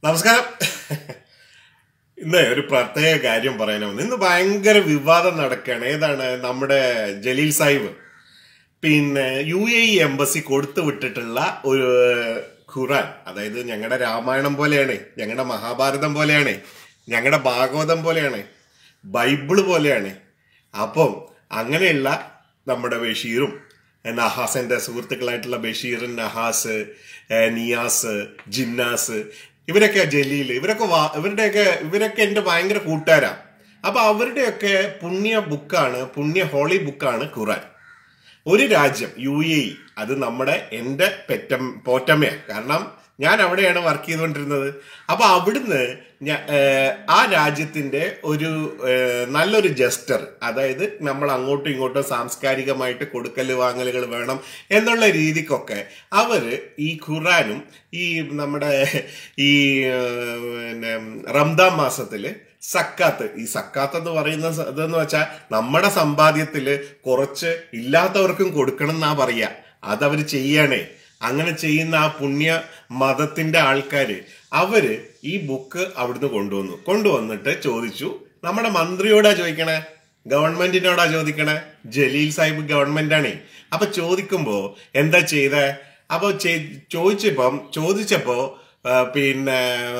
നമസ്കാരം ഇന്ന് ഒരു പ്രത്യേക കാര്യം പറയാനാണ് ഇന്ന് ഭയങ്കര വിവാദം നടക്കുകയാണ് ഏതാണ് നമ്മുടെ ജലീൽ സാഹിബ് പിന്നെ യു എ ഇ എംബസി കൊടുത്തു വിട്ടിട്ടുള്ള ഒരു ഖുറാൻ അതായത് ഞങ്ങളുടെ രാമായണം പോലെയാണ് ഞങ്ങളുടെ മഹാഭാരതം പോലെയാണ് ഞങ്ങളുടെ ഭാഗവതം പോലെയാണ് ബൈബിള് പോലെയാണ് അപ്പം അങ്ങനെയുള്ള നമ്മുടെ ബഷീറും നഹാസിന്റെ സുഹൃത്തുക്കളായിട്ടുള്ള ബഷീർ നഹാസ് ഏഹ് നിയാസ് ജിന്നാസ് ഇവരൊക്കെ ജലീൽ ഇവരൊക്കെ വാ- ഇവരുടെയൊക്കെ ഇവരൊക്കെ എന്റെ ഭയങ്കര കൂട്ടുകാരാ അപ്പൊ അവരുടെയൊക്കെ പുണ്യ ബുക്കാണ് പുണ്യ ഹോളി ബുക്കാണ് ഖുറാൻ ഒരു രാജ്യം യു എ ഇ അത് നമ്മുടെ എന്റെ പെറ്റം പോറ്റമ്മയാണ് കാരണം ഞാൻ അവിടെയാണ് വർക്ക് ചെയ്തുകൊണ്ടിരുന്നത് അപ്പൊ അവിടുന്ന് ഞാ- ഏഹ് ആ രാജ്യത്തിന്റെ ഒരു ഏഹ് നല്ലൊരു ജസ്റ്റർ അതായത് നമ്മൾ അങ്ങോട്ടും ഇങ്ങോട്ടും സാംസ്കാരികമായിട്ട് കൊടുക്കല് വാങ്ങലുകൾ വേണം എന്നുള്ള രീതിക്കൊക്കെ അവര് ഈ ഖുറാനും ഈ നമ്മുടെ ഈ ഏഹ്, പിന്നെ റംദാൻ മാസത്തില് സക്കാത്ത് ഈ സക്കാത്ത് എന്ന് പറയുന്ന സ- ഇതെന്ന് വെച്ചാൽ നമ്മുടെ സമ്പാദ്യത്തില് കുറച്ച് ഇല്ലാത്തവർക്കും കൊടുക്കണം എന്നാ പറയാ അതവര് ചെയ്യണേ അങ്ങനെ ചെയ്യുന്ന ആ പുണ്യ മതത്തിന്റെ ആൾക്കാര് അവര് ഈ ബുക്ക് അവിടുന്ന് കൊണ്ടുവന്നു കൊണ്ടുവന്നിട്ട് ചോദിച്ചു നമ്മുടെ മന്ത്രിയോടാ ചോദിക്കണേ ഗവൺമെന്റിനോടാ ചോദിക്കണേ ജലീൽ സാഹിബ് ഗവൺമെന്റാണേ അപ്പൊ ചോദിക്കുമ്പോ എന്താ ചെയ്തേ അപ്പൊ ചെ- ചോദിച്ചപ്പം ചോദിച്ചപ്പോ ആ, പിന്നെ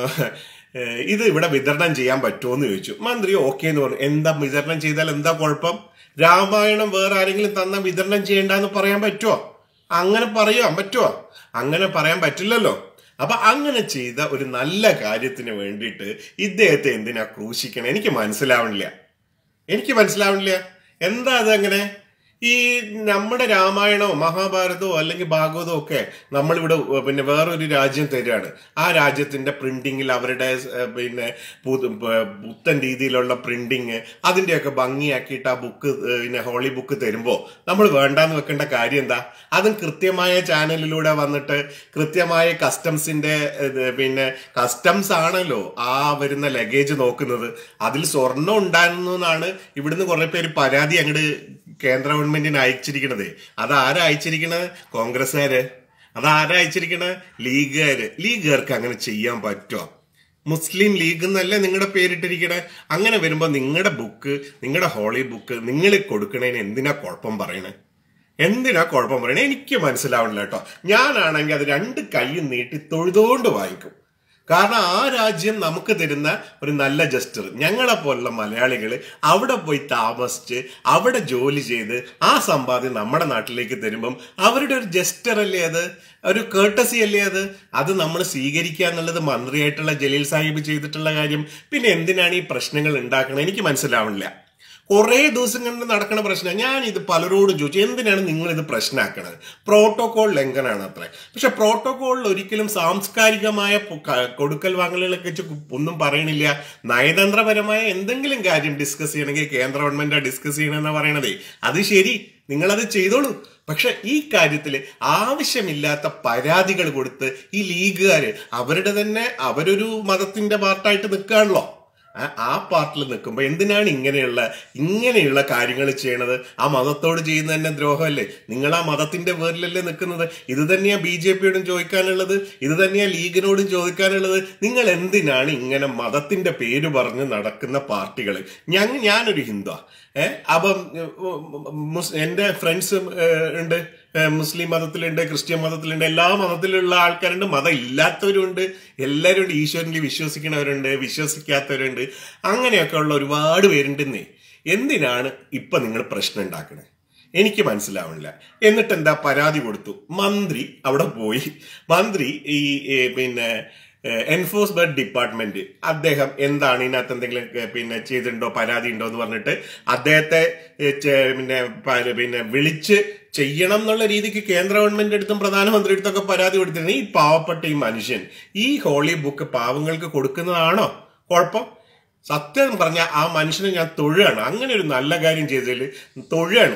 ഏഹ്, ഇത് ഇവിടെ വിതരണം ചെയ്യാൻ പറ്റുമോ എന്ന് ചോദിച്ചു മന്ത്രി ഓക്കെ എന്ന് പറഞ്ഞു എന്താ വിതരണം ചെയ്താൽ എന്താ കുഴപ്പം രാമായണം വേറെ ആരെങ്കിലും തന്ന വിതരണം ചെയ്യണ്ടെന്ന് പറയാൻ പറ്റുമോ അങ്ങനെ പറയാൻ പറ്റുമോ അങ്ങനെ പറയാൻ പറ്റില്ലല്ലോ അപ്പൊ അങ്ങനെ ചെയ്ത ഒരു നല്ല കാര്യത്തിന് വേണ്ടിയിട്ട് ഇദ്ദേഹത്തെ എന്തിനാ ക്രൂശിക്കണം എനിക്ക് മനസ്സിലാവണില്ല എനിക്ക് മനസ്സിലാവണില്ല എന്താ അതങ്ങനെ ഈ നമ്മുടെ രാമായണമോ മഹാഭാരതമോ അല്ലെങ്കിൽ ഭാഗവതമോ ഒക്കെ നമ്മളിവിടെ പിന്നെ വേറൊരു രാജ്യം തരികയാണ് ആ രാജ്യത്തിന്റെ പ്രിന്റിങ്ങിൽ അവരുടെ ഏഹ്, പിന്നെ പുതു- പ- പുത്തൻ രീതിയിലുള്ള പ്രിന്റിങ് അതിന്റെയൊക്കെ ഭംഗിയാക്കിയിട്ട് ആ ബുക്ക് പിന്നെ ഹോളി ബുക്ക് തരുമ്പോൾ നമ്മൾ വേണ്ടാന്ന് വെക്കേണ്ട കാര്യം എന്താ അതും കൃത്യമായ ചാനലിലൂടെ വന്നിട്ട് കൃത്യമായ കസ്റ്റംസിന്റെ ഇത് പിന്നെ കസ്റ്റംസ് ആണല്ലോ ആ വരുന്ന ലഗേജ് നോക്കുന്നത് അതിൽ സ്വർണം ഉണ്ടായിരുന്നു എന്നാണ് ഇവിടുന്ന് കുറെ പേര് പരാതി അങ്ങോട്ട് കേന്ദ്ര ഗവൺമെന്റിന് അയച്ചിരിക്കണത് അത് ആരാ അയച്ചിരിക്കണത് കോൺഗ്രസ്സുകാര് അത് ആരാ അയച്ചിരിക്കണത് ലീഗുകാര് ലീഗുകാർക്ക് അങ്ങനെ ചെയ്യാൻ പറ്റുമോ മുസ്ലിം ലീഗ് എന്നല്ലേ നിങ്ങളുടെ പേരിട്ടിരിക്കണേ അങ്ങനെ വരുമ്പോൾ നിങ്ങളുടെ ബുക്ക് നിങ്ങളുടെ ഹോളി ബുക്ക് നിങ്ങൾ കൊടുക്കണേന് എന്തിനാ കുഴപ്പം പറയണേ എന്തിനാ കുഴപ്പം പറയണേ എനിക്ക് മനസ്സിലാവണില്ല കേട്ടോ ഞാനാണെങ്കിൽ അത് രണ്ട് കൈയും നീട്ടി തൊഴുതുകൊണ്ട് വാങ്ങിക്കും കാരണം ആ രാജ്യം നമുക്ക് തരുന്ന ഒരു നല്ല ജസ്റ്റർ ഞങ്ങളെ പോലുള്ള മലയാളികൾ അവിടെ പോയി താമസിച്ച് അവിടെ ജോലി ചെയ്ത് ആ സമ്പാദ്യം നമ്മുടെ നാട്ടിലേക്ക് തരുമ്പം അവരുടെ ഒരു ജസ്റ്റർ അല്ലേ അത് ഒരു കേട്ടസി അല്ലേ അത് അത് നമ്മൾ സ്വീകരിക്കുക എന്നുള്ളത് മന്ത്രിയായിട്ടുള്ള ജലീൽ സാഹിബ് ചെയ്തിട്ടുള്ള കാര്യം പിന്നെ എന്തിനാണ് ഈ പ്രശ്നങ്ങൾ ഉണ്ടാക്കണത് എനിക്ക് മനസ്സിലാവണില്ല കുറേ ദിവസം കൊണ്ട് നടക്കുന്ന പ്രശ്നം ഞാൻ ഇത് പലരോടും ചോദിച്ചു എന്തിനാണ് നിങ്ങൾ ഇത് പ്രശ്നമാക്കണത് പ്രോട്ടോകോൾ ലംഘനമാണ് അത്ര പക്ഷെ പ്രോട്ടോകോളിൽ ഒരിക്കലും സാംസ്കാരികമായ പു- ക- കൊടുക്കൽ വാങ്ങലുകളൊക്കെ വെച്ച് ഒന്നും പറയണില്ല നയതന്ത്രപരമായ എന്തെങ്കിലും കാര്യം ഡിസ്കസ് ചെയ്യണമെങ്കിൽ കേന്ദ്ര ഗവൺമെന്റ് ഡിസ്കസ് ചെയ്യണമെന്നാ പറയണതേ അത് ശരി നിങ്ങളത് ചെയ്തോളൂ പക്ഷെ ഈ കാര്യത്തിൽ ആവശ്യമില്ലാത്ത പരാതികൾ കൊടുത്ത് ഈ ലീഗുകാര് അവരുടെ തന്നെ അവരൊരു മതത്തിന്റെ പാർട്ടായിട്ട് നിൽക്കുകയാണല്ലോ ആ- ആ പാർട്ടിൽ നിൽക്കുമ്പോൾ എന്തിനാണ് ഇങ്ങനെയുള്ള ഇങ്ങനെയുള്ള കാര്യങ്ങൾ ചെയ്യണത് ആ മതത്തോട് ചെയ്യുന്ന തന്നെ ദ്രോഹമല്ലേ നിങ്ങൾ ആ മതത്തിന്റെ പേരിലല്ലേ നിൽക്കുന്നത് ഇത് തന്നെയാ ബി ജെ പിയോടും ചോദിക്കാനുള്ളത് ഇത് തന്നെയാ ലീഗിനോടും ചോദിക്കാനുള്ളത് നിങ്ങൾ എന്തിനാണ് ഇങ്ങനെ മതത്തിന്റെ പേര് പറഞ്ഞ് നടക്കുന്ന പാർട്ടികൾ ഞാൻ ഞാനൊരു ഹിന്ദുവാ ഏഹ് അപ്പം ഉം, മുസ്- എന്റെ ഫ്രണ്ട്സ് ഉണ്ട് ഏഹ് മുസ്ലിം മതത്തിലുണ്ട് ക്രിസ്ത്യൻ മതത്തിലുണ്ട് എല്ലാ മതത്തിലുള്ള ആൾക്കാരുണ്ട് മതം ഇല്ലാത്തവരുണ്ട് എല്ലാവരും ഉണ്ട് ഈശ്വരനിൽ വിശ്വസിക്കുന്നവരുണ്ട് വിശ്വസിക്കാത്തവരുണ്ട് അങ്ങനെയൊക്കെ ഉള്ള ഒരുപാട് പേരുണ്ടെന്നേ എന്തിനാണ് ഇപ്പൊ നിങ്ങൾ പ്രശ്നം ഉണ്ടാക്കണേ എനിക്ക് മനസ്സിലാവണില്ല എന്നിട്ട് എന്താ പരാതി കൊടുത്തു മന്ത്രി അവിടെ പോയി മന്ത്രി ഈ ഏ, പിന്നെ എൻഫോഴ്സ്മെന്റ് ഡിപ്പാർട്ട്മെന്റ് അദ്ദേഹം എന്താണ് ഇതിനകത്ത് എന്തെങ്കിലും ഏ, പിന്നെ ചെയ്തിട്ടുണ്ടോ പരാതി ഉണ്ടോ എന്ന് പറഞ്ഞിട്ട് അദ്ദേഹത്തെ ഏ, ചെ- പിന്നെ പ- പിന്നെ വിളിച്ച് ചെയ്യണം എന്നുള്ള രീതിക്ക് കേന്ദ്ര ഗവൺമെന്റ് അടുത്തും പ്രധാനമന്ത്രി അടുത്തൊക്കെ പരാതി കൊടുത്തിരുന്നു ഈ പാവപ്പെട്ട ഈ മനുഷ്യൻ ഈ ഹോളി ബുക്ക് പാവങ്ങൾക്ക് കൊടുക്കുന്നതാണോ കുഴപ്പം സത്യം പറഞ്ഞ ആ മനുഷ്യനെ ഞാൻ തൊഴുകയാണ് അങ്ങനെ ഒരു നല്ല കാര്യം ചെയ്തതിൽ തൊഴുകയാണ്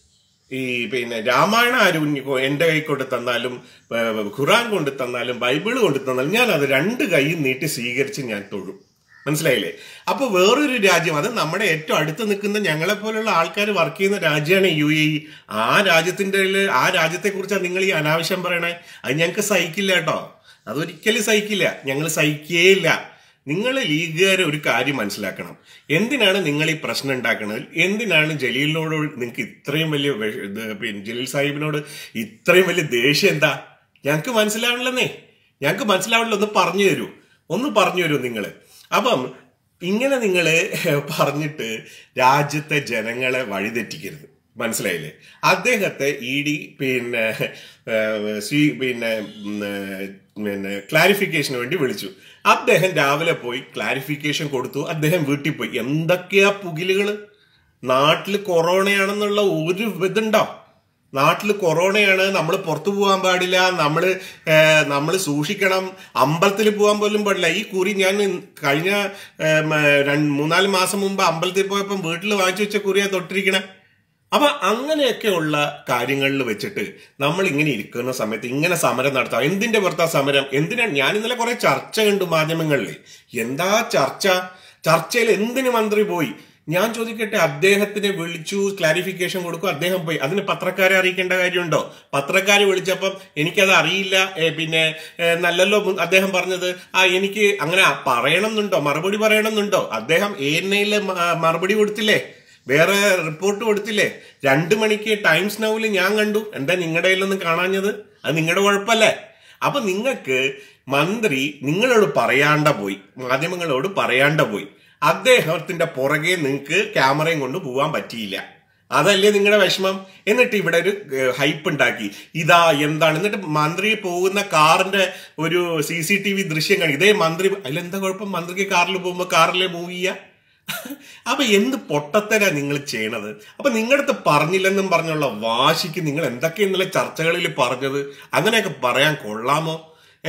ഈ പിന്നെ രാമായണം ആരും ഇനി എന്റെ കൈ കൊണ്ട് തന്നാലും ഏഹ്, ഖുറാൻ കൊണ്ട് തന്നാലും ബൈബിള് കൊണ്ട് തന്നാലും ഞാൻ അത് രണ്ട് കൈയും നീട്ടി സ്വീകരിച്ച് ഞാൻ തൊഴും മനസ്സിലായില്ലേ അപ്പൊ വേറൊരു രാജ്യം അത് നമ്മുടെ ഏറ്റവും അടുത്ത് നിൽക്കുന്ന ഞങ്ങളെ പോലുള്ള ആൾക്കാർ വർക്ക് ചെയ്യുന്ന രാജ്യമാണ് യു എ ഇ ആ രാജ്യത്തിന്റെ ആ രാജ്യത്തെ കുറിച്ചാണ് നിങ്ങൾ ഈ അനാവശ്യം പറയണേ അത് ഞങ്ങൾക്ക് സഹിക്കില്ല കേട്ടോ അതൊരിക്കലും സഹിക്കില്ല ഞങ്ങൾ സഹിക്കേയില്ല നിങ്ങൾ ലീഗുകാർ ഒരു കാര്യം മനസ്സിലാക്കണം എന്തിനാണ് നിങ്ങൾ ഈ പ്രശ്നം ഉണ്ടാക്കുന്നത് എന്തിനാണ് ജലീലിനോട് നിങ്ങൾക്ക് ഇത്രയും വലിയ വെ- ഇത് പിന്നെ ജലീൽ സാഹിബിനോട് ഇത്രയും വലിയ ദേഷ്യം എന്താ ഞങ്ങൾക്ക് മനസ്സിലാവണില്ലെന്നേ ഞങ്ങൾക്ക് മനസ്സിലാവണില്ല ഒന്ന് പറഞ്ഞു തരൂ ഒന്ന് പറഞ്ഞു തരൂ നിങ്ങൾ അപ്പം ഇങ്ങനെ നിങ്ങൾ പറഞ്ഞിട്ട് രാജ്യത്തെ ജനങ്ങളെ വഴിതെറ്റിക്കരുത് മനസ്സിലായില്ലേ അദ്ദേഹത്തെ ഇ ഡി പിന്നെ ഏഹ്, സ്വീ പിന്നെ ഉം, ഏഹ്, പിന്നെ ക്ലാരിഫിക്കേഷന് വേണ്ടി വിളിച്ചു അദ്ദേഹം രാവിലെ പോയി ക്ലാരിഫിക്കേഷൻ കൊടുത്തു അദ്ദേഹം വീട്ടിൽ പോയി എന്തൊക്കെയാ പുകിലുകള് നാട്ടിൽ കൊറോണയാണെന്നുള്ള ഒരു ഇതുണ്ടോ നാട്ടിൽ കൊറോണയാണ് നമ്മൾ പുറത്തു പോകാൻ പാടില്ല നമ്മൾ നമ്മൾ സൂക്ഷിക്കണം അമ്പലത്തിൽ പോകാൻ പോലും പാടില്ല ഈ കുറി ഞാൻ കഴിഞ്ഞ ഏ, മ, രണ്ട് മൂന്നാല് മാസം മുമ്പ് അമ്പലത്തിൽ പോയപ്പോൾ വീട്ടിൽ വാങ്ങിച്ചു വെച്ച കുറിയാ തൊട്ടിരിക്കണേ അപ്പൊ അങ്ങനെയൊക്കെയുള്ള കാര്യങ്ങളിൽ വെച്ചിട്ട് നമ്മൾ ഇങ്ങനെ ഇരിക്കുന്ന സമയത്ത് ഇങ്ങനെ സമരം നടത്താം എന്തിന്റെ പുറത്താ സമരം എന്തിനാണ് ഞാൻ ഇന്നലെ കുറെ ചർച്ച കണ്ടു മാധ്യമങ്ങളിൽ എന്താ ചർച്ച ചർച്ചയിൽ എന്തിന് മന്ത്രി പോയി ഞാൻ ചോദിക്കട്ടെ അദ്ദേഹത്തിനെ വിളിച്ചു ക്ലാരിഫിക്കേഷൻ കൊടുക്കും അദ്ദേഹം പോയി അതിന് പത്രക്കാരെ അറിയിക്കേണ്ട കാര്യമുണ്ടോ പത്രക്കാരെ വിളിച്ചപ്പം എനിക്കത് അറിയില്ല ഏ, പിന്നെ ഏ, നല്ലല്ലോ മു- അദ്ദേഹം പറഞ്ഞത് ആ എനിക്ക് അങ്ങനെ പറയണം എന്നുണ്ടോ മറുപടി പറയണം എന്നുണ്ടോ അദ്ദേഹം എ എൻ ഐയിലെ മറുപടി കൊടുത്തില്ലേ വേറെ റിപ്പോർട്ട് കൊടുത്തില്ലേ രണ്ടു മണിക്ക് ടൈംസ് നൗവിൽ ഞാൻ കണ്ടു എന്താ നിങ്ങളുടെ കയ്യിലൊന്നും കാണാഞ്ഞത് അത് നിങ്ങളുടെ കുഴപ്പമല്ലേ അപ്പൊ നിങ്ങൾക്ക് മന്ത്രി നിങ്ങളോട് പറയാണ്ട പോയി മാധ്യമങ്ങളോട് പറയാണ്ട പോയി അദ്ദേഹത്തിന്റെ പുറകെ നിങ്ങൾക്ക് ക്യാമറയും കൊണ്ട് പോവാൻ പറ്റിയില്ല അതല്ലേ നിങ്ങളുടെ വിഷമം എന്നിട്ട് ഇവിടെ ഒരു ഹൈപ്പ് ഉണ്ടാക്കി ഇതാ എന്താണ് എന്നിട്ട് മന്ത്രി പോകുന്ന കാറിന്റെ ഒരു സി സി ടി വി ദൃശ്യം കാണി ഇതേ മന്ത്രി അതിലെന്താ കുഴപ്പം മന്ത്രിക്ക് കാറിൽ പോകുമ്പോൾ കാറിലെ മൂവ് ചെയ്യുക അപ്പൊ എന്ത് പൊട്ടത്തരാ നിങ്ങൾ ചെയ്യണത് അപ്പൊ നിങ്ങളടുത്ത് പറഞ്ഞില്ലെന്നും പറഞ്ഞുള്ള വാശിക്ക് നിങ്ങൾ എന്തൊക്കെ ഇന്നലെ ചർച്ചകളിൽ പറഞ്ഞത് അങ്ങനെയൊക്കെ പറയാൻ കൊള്ളാമോ ഏ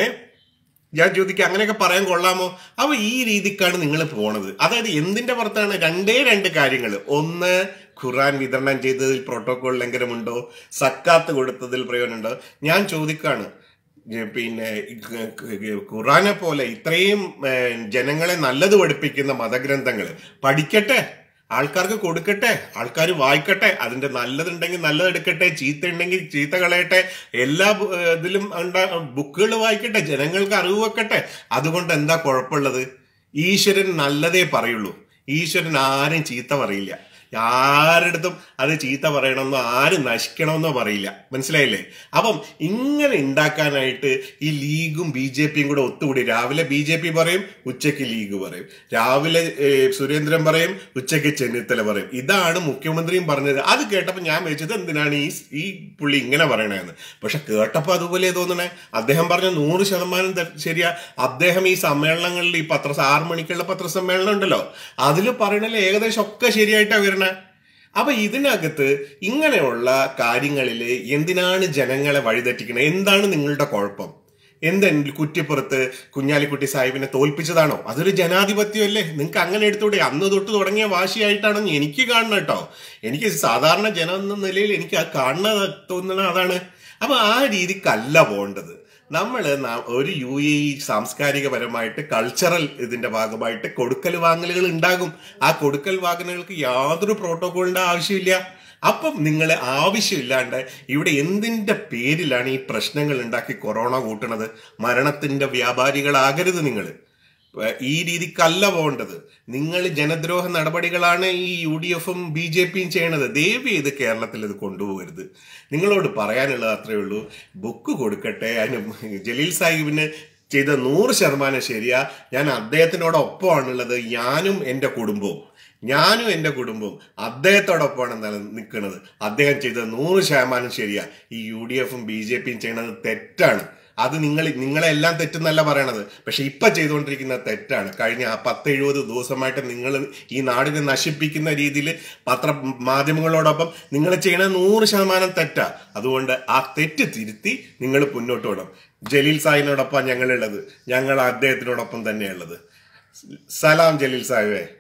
ഞാൻ ചോദിക്കുക അങ്ങനെയൊക്കെ പറയാൻ കൊള്ളാമോ അപ്പൊ ഈ രീതിക്കാണ് നിങ്ങൾ പോണത് അതായത് എന്തിന്റെ പുറത്താണ് രണ്ടേ രണ്ട് കാര്യങ്ങൾ ഒന്ന് ഖുറാൻ വിതരണം ചെയ്തതിൽ പ്രോട്ടോകോൾ ലംഘനമുണ്ടോ സക്കാത്ത് കൊടുത്തതിൽ പ്രയോജനമുണ്ടോ ഞാൻ ചോദിക്കാണ് ഏ, പിന്നെ ഖ- ഖ- ഖുറാനെ പോലെ ഇത്രയും ഏ, ജനങ്ങളെ നല്ലത് പഠിപ്പിക്കുന്ന മതഗ്രന്ഥങ്ങൾ പഠിക്കട്ടെ ആൾക്കാർക്ക് കൊടുക്കട്ടെ ആൾക്കാർ വായിക്കട്ടെ അതിന്റെ നല്ലതുണ്ടെങ്കിൽ നല്ലത് എടുക്കട്ടെ ചീത്ത ഉണ്ടെങ്കിൽ ചീത്ത കളയട്ടെ എല്ലാ ബു- ഏ, ഇതിലും ബുക്കുകൾ വായിക്കട്ടെ ജനങ്ങൾക്ക് അറിവ് വെക്കട്ടെ അതുകൊണ്ട് എന്താ കുഴപ്പമുള്ളത് ഈശ്വരൻ നല്ലതേ പറയുള്ളൂ ഈശ്വരൻ ആരും ചീത്ത പറയില്ല ആരുടെടുത്തും അത് ചീത്ത പറയണമെന്നോ ആരും നശിക്കണമെന്നോ പറയില്ല മനസ്സിലായില്ലേ അപ്പം ഇങ്ങനെ ഉണ്ടാക്കാനായിട്ട് ഈ ലീഗും ബി ജെ പിയും കൂടെ ഒത്തുകൂടി രാവിലെ ബി ജെ പി പറയും ഉച്ചയ്ക്ക് ലീഗ് പറയും രാവിലെ ഏ, സുരേന്ദ്രൻ പറയും ഉച്ചയ്ക്ക് ചെന്നിത്തല പറയും ഇതാണ് മുഖ്യമന്ത്രിയും പറഞ്ഞത് അത് കേട്ടപ്പോൾ ഞാൻ വെച്ചത് എന്തിനാണ് ഈ ഈ പുള്ളി ഇങ്ങനെ പറയണതെന്ന് പക്ഷെ കേട്ടപ്പോൾ അതുപോലെ തോന്നണേ അദ്ദേഹം പറഞ്ഞ നൂറ് ശതമാനം ത- ശരിയാ അദ്ദേഹം ഈ സമ്മേളനങ്ങളിൽ ഈ പത്ര ആറ് മണിക്കുള്ള പത്രസമ്മേളനം ഉണ്ടല്ലോ അതിൽ പറയണതിൽ ഏകദേശം ഒക്കെ ശരിയായിട്ടാ വരണേ അപ്പൊ ഇതിനകത്ത് ഇങ്ങനെയുള്ള കാര്യങ്ങളിൽ എന്തിനാണ് ജനങ്ങളെ വഴിതെറ്റിക്കുന്നത് എന്താണ് നിങ്ങളുടെ കുഴപ്പം എന്തെങ്കിലും കുറ്റിപ്പുറത്ത് കുഞ്ഞാലിക്കുട്ടി സാഹിബിനെ തോൽപ്പിച്ചതാണോ അതൊരു ജനാധിപത്യമല്ലേ നിങ്ങൾക്ക് അങ്ങനെ എടുത്തൂടെ അന്ന് തൊട്ട് തുടങ്ങിയ വാശിയായിട്ടാണെന്ന് എനിക്ക് കാണണം കേട്ടോ എനിക്ക് സാധാരണ ജനം എന്ന നിലയിൽ എനിക്ക് അത് കാണുന്ന തോന്നുന്ന അതാണ് അപ്പൊ ആ രീതിക്കല്ല പോകേണ്ടത് നമ്മൾ ഒരു യു എ ഇ സാംസ്കാരികപരമായിട്ട് കൾച്ചറൽ ഇതിന്റെ ഭാഗമായിട്ട് കൊടുക്കൽ വാങ്ങലുകൾ ഉണ്ടാകും ആ കൊടുക്കൽ വാങ്ങലുകൾക്ക് യാതൊരു പ്രോട്ടോകോളിന്റെ ആവശ്യമില്ല അപ്പം നിങ്ങൾ ആവശ്യമില്ലാണ്ട് ഇവിടെ എന്തിന്റെ പേരിലാണ് ഈ പ്രശ്നങ്ങൾ ഉണ്ടാക്കി കൊറോണ കൂട്ടണത് മരണത്തിന്റെ വ്യാപാരികളാകരുത് നിങ്ങൾ ഈ രീതിക്കല്ല പോകേണ്ടത് നിങ്ങൾ ജനദ്രോഹ നടപടികളാണ് ഈ യു ഡി എഫും ബി ജെ പിയും ചെയ്യണത് ദയവ് ചെയ്ത് കേരളത്തിൽ ഇത് കൊണ്ടുപോകരുത് നിങ്ങളോട് പറയാനുള്ളത് അത്രയേ ഉള്ളൂ ബുക്ക് കൊടുക്കട്ടെ അതിന് ജലീൽ സാഹിബിന് ചെയ്ത നൂറ് ശതമാനം ശരിയാ ഞാൻ അദ്ദേഹത്തിനോടൊപ്പമാണുള്ളത് ഞാനും എൻ്റെ കുടുംബവും ഞാനും എൻ്റെ കുടുംബവും അദ്ദേഹത്തോടൊപ്പമാണ് നില നിൽക്കുന്നത് അദ്ദേഹം ചെയ്തത് നൂറ് ശതമാനം ശരിയാ ഈ യു ഡി എഫും ബി ജെ പിയും ചെയ്യണത് തെറ്റാണ് അത് നിങ്ങൾ നിങ്ങളെല്ലാം തെറ്റെന്നല്ല പറയണത് പക്ഷെ ഇപ്പൊ ചെയ്തുകൊണ്ടിരിക്കുന്ന തെറ്റാണ് കഴിഞ്ഞ ആ പത്ത് എഴുപത് ദിവസമായിട്ട് നിങ്ങൾ ഈ നാടിനെ നശിപ്പിക്കുന്ന രീതിയിൽ പത്ര മാധ്യമങ്ങളോടൊപ്പം നിങ്ങൾ ചെയ്യണത് നൂറ് ശതമാനം തെറ്റാ അതുകൊണ്ട് ആ തെറ്റ് തിരുത്തി നിങ്ങൾ മുന്നോട്ട് വിടണം ജലീൽ സാഹിബിനോടൊപ്പം ഞങ്ങളുള്ളത് ഞങ്ങൾ അദ്ദേഹത്തിനോടൊപ്പം തന്നെയുള്ളത് സലാം ജലീൽ സാഹിബേ